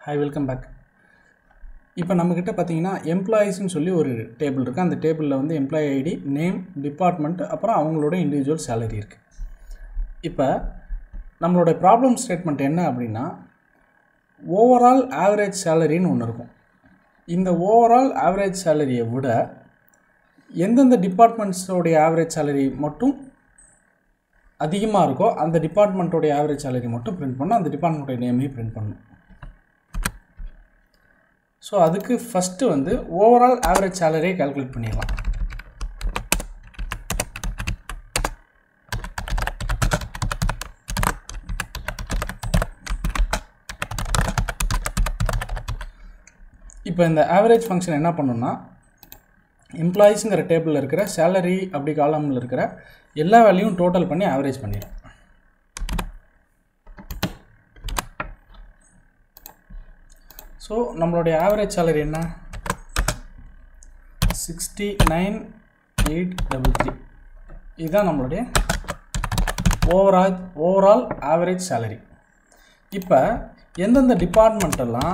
hi welcome back இப்போ நம்மக்கிட்ட பார்த்தீங்கன்னா எம்ப்ளாயீஸ்னு சொல்லி ஒரு டேபிள் இருக்குது அந்த டேபிளில் வந்து எம்ப்ளாயி ஐடி நேம் டிபார்ட்மெண்ட் அப்புறம் அவங்களோட இண்டிவிஜுவல் சேலரி இருக்குது இப்போ நம்மளோட ப்ராப்ளம் ஸ்டேட்மெண்ட் என்ன அப்படின்னா ஓவரால் ஆவரேஜ் சேலரின்னு ஒன்று இருக்கும் இந்த ஓவரால் ஆவரேஜ் சேலரியை விட எந்தெந்த டிபார்ட்மெண்ட்ஸோடைய ஆவரேஜ் சேலரி மட்டும் அதிகமாக இருக்கோ அந்த டிபார்ட்மெண்ட்டோடைய ஆவரேஜ் சேலரி மட்டும் பிரிண்ட் பண்ணணும் அந்த டிபார்ட்மெண்ட்டோட நேமையும் பிரிண்ட் பண்ணணும் ஸோ அதுக்கு ஃபஸ்ட்டு வந்து ஓவரால் ஆவரேஜ் சேலரியை கால்குலேட் பண்ணிடலாம் இப்போ இந்த ஆவரேஜ் ஃபங்க்ஷன் என்ன பண்ணுன்னா எம்ப்ளாயீஸுங்கிற டேபிளில் இருக்கிற சேலரி அப்படி காலமில் இருக்கிற எல்லா வேல்யூவும் டோட்டல் பண்ணி ஆவரேஜ் பண்ணிடும் ஸோ நம்மளுடைய ஆவரேஜ் சேலரி என்ன sixty nine eight double three இதுதான் நம்மளுடைய ஓவரால் ஓவரால் ஆவரேஜ் சேலரி இப்போ எந்தெந்த டிபார்ட்மெண்ட்டெல்லாம்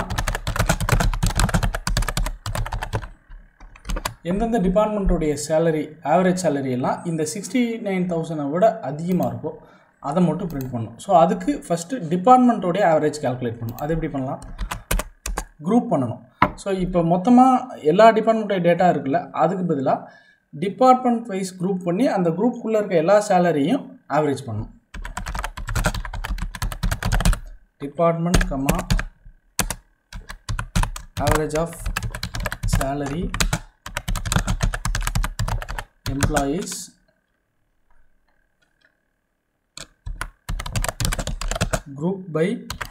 எந்தெந்த டிபார்ட்மெண்ட்டுடைய சேலரி ஆவரேஜ் சேலரி எல்லாம் இந்த சிக்ஸ்டி நைன் தௌசண்டை விட அதிகமாக இருக்கும் அதை மட்டும் பிரிண்ட் பண்ணணும் ஸோ அதுக்கு ஃபஸ்ட்டு டிபார்ட்மெண்ட்டோடைய ஆவரேஜ் கால்குலேட் பண்ணணும் அது எப்படி பண்ணலாம் குரூப் பண்ணணும் ஸோ இப்போ மொத்தமாக எல்லா டிபார்ட்மெண்ட்டோட டேட்டா இருக்குல்ல அதுக்கு பதிலாக டிபார்ட்மெண்ட் வைஸ் குரூப் பண்ணி அந்த குரூப்புக்குள்ளே இருக்க எல்லா சேலரியும் ஆவரேஜ் பண்ணணும் department comma average of salary employees group by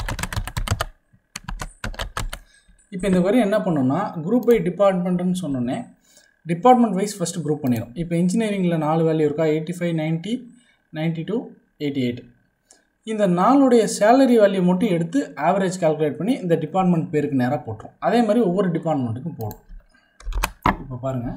இப்போ இந்த வரி என்ன பண்ணோம்னா குரூப் பை டிபார்ட்மெண்ட்டுன்னு சொன்னோன்னே டிபார்ட்மெண்ட் வைஸ் ஃபஸ்ட்டு குரூப் பண்ணிடும் இப்போ இன்ஜினியரிங்கில் நாலு வேல்யூ இருக்கா eighty five ninety ninety two eighty eight இந்த நாளுடைய சேலரி வேல்யூ மட்டும் எடுத்து ஆவரேஜ் கால்குலேட் பண்ணி இந்த டிபார்ட்மெண்ட் பேருக்கு நேராக போட்டுரும் அதே மாதிரி ஒவ்வொரு டிபார்ட்மெண்ட்டுக்கும் போடும் இப்போ பாருங்கள்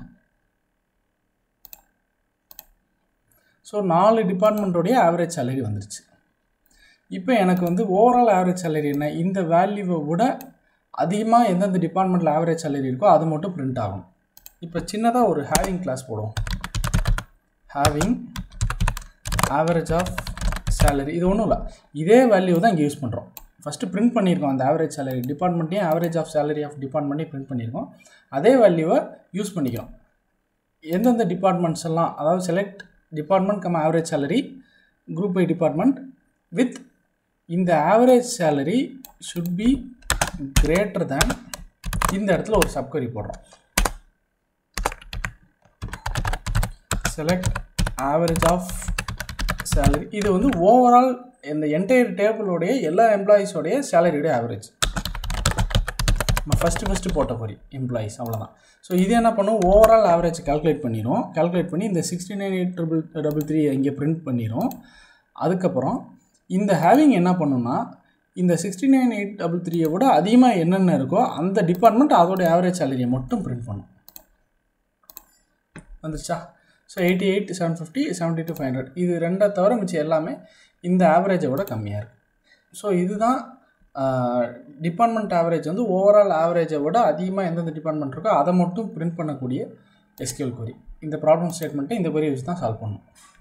ஸோ நாலு டிபார்ட்மெண்ட்டோடைய ஆவரேஜ் சேலரி வந்துருச்சு இப்போ எனக்கு வந்து ஓவரால் ஆவரேஜ் சேலரி என்ன இந்த வேல்யூவை விட அதிகமாக எந்தெந்த டிபார்ட்மெண்ட்டில் ஆவரேஜ் சேலரி இருக்கோ அது மட்டும் பிரிண்ட் ஆகும் இப்போ சின்னதாக ஒரு ஹேவிங் கிளாஸ் போடுவோம் ஹேவிங் ஆவரேஜ் ஆஃப் சேலரி இது ஒன்றும் இல்லை இதே வேல்யூ தான் இங்கே யூஸ் பண்ணுறோம் ஃபஸ்ட்டு பிரிண்ட் பண்ணியிருக்கோம் அந்த ஆவரேஜ் சேலரி டிபார்ட்மெண்ட்டையும் ஆவரேஜ் ஆஃப் சேலரி ஆஃப் டிபார்ட்மெண்ட்டையும் பிரிண்ட் பண்ணியிருக்கோம் அதே வேல்யூவை யூஸ் பண்ணிக்கிறோம் எந்தெந்த டிபார்ட்மெண்ட்ஸ் எல்லாம் அதாவது select department comma average salary group by department with இந்த average salary should be greater than இந்த இடத்துல ஒரு சப்கரி போடுறோம் செலக்ட் ஆவரேஜ் ஆஃப் சேலரி இது வந்து ஓவரால் இந்த என்டையர் டேபிளோடைய எல்லா எம்ப்ளாயீஸோடைய சேலரியோடைய ஆவரேஜ் நம்ம ஃபஸ்ட்டு ஃபஸ்ட்டு போட்ட பொறி எம்ப்ளாயீஸ் அவ்வளோதான் ஸோ இது என்ன பண்ணும் ஓவரால் ஆவரேஜ் கால்குலேட் பண்ணிடும் கால்குலேட் பண்ணி இந்த sixty nine eight triple double three இங்கே பிரிண்ட் பண்ணிடும் அதுக்கப்புறம் இந்த ஹேவிங் என்ன பண்ணுன்னா இந்த சிக்ஸ்டி நைன் எயிட் டபுள் த்ரீயை விட அதிகமாக என்னென்ன இருக்கோ அந்த டிபார்ட்மெண்ட் அதோடைய ஆவரேஜ் சேலரியை மட்டும் பிரிண்ட் பண்ணும் வந்துச்சா so eighty eight seven fifty seventy two five hundred இது ரெண்டை தவிர மிச்சம் எல்லாமே இந்த ஆவரேஜை விட கம்மியாக இருக்குது ஸோ இதுதான் டிபார்ட்மெண்ட் ஆவரேஜ் வந்து ஓவரால் ஆவரேஜை விட அதிகமாக எந்தெந்த டிபார்ட்மெண்ட் இருக்கோ அதை மட்டும் பிரிண்ட் பண்ணக்கூடிய எஸ்கியூஎல் கொரி இந்த ப்ராப்ளம் ஸ்டேட்மெண்ட்டை இந்த கொரி வச்சு தான் சால்வ் பண்ணணும்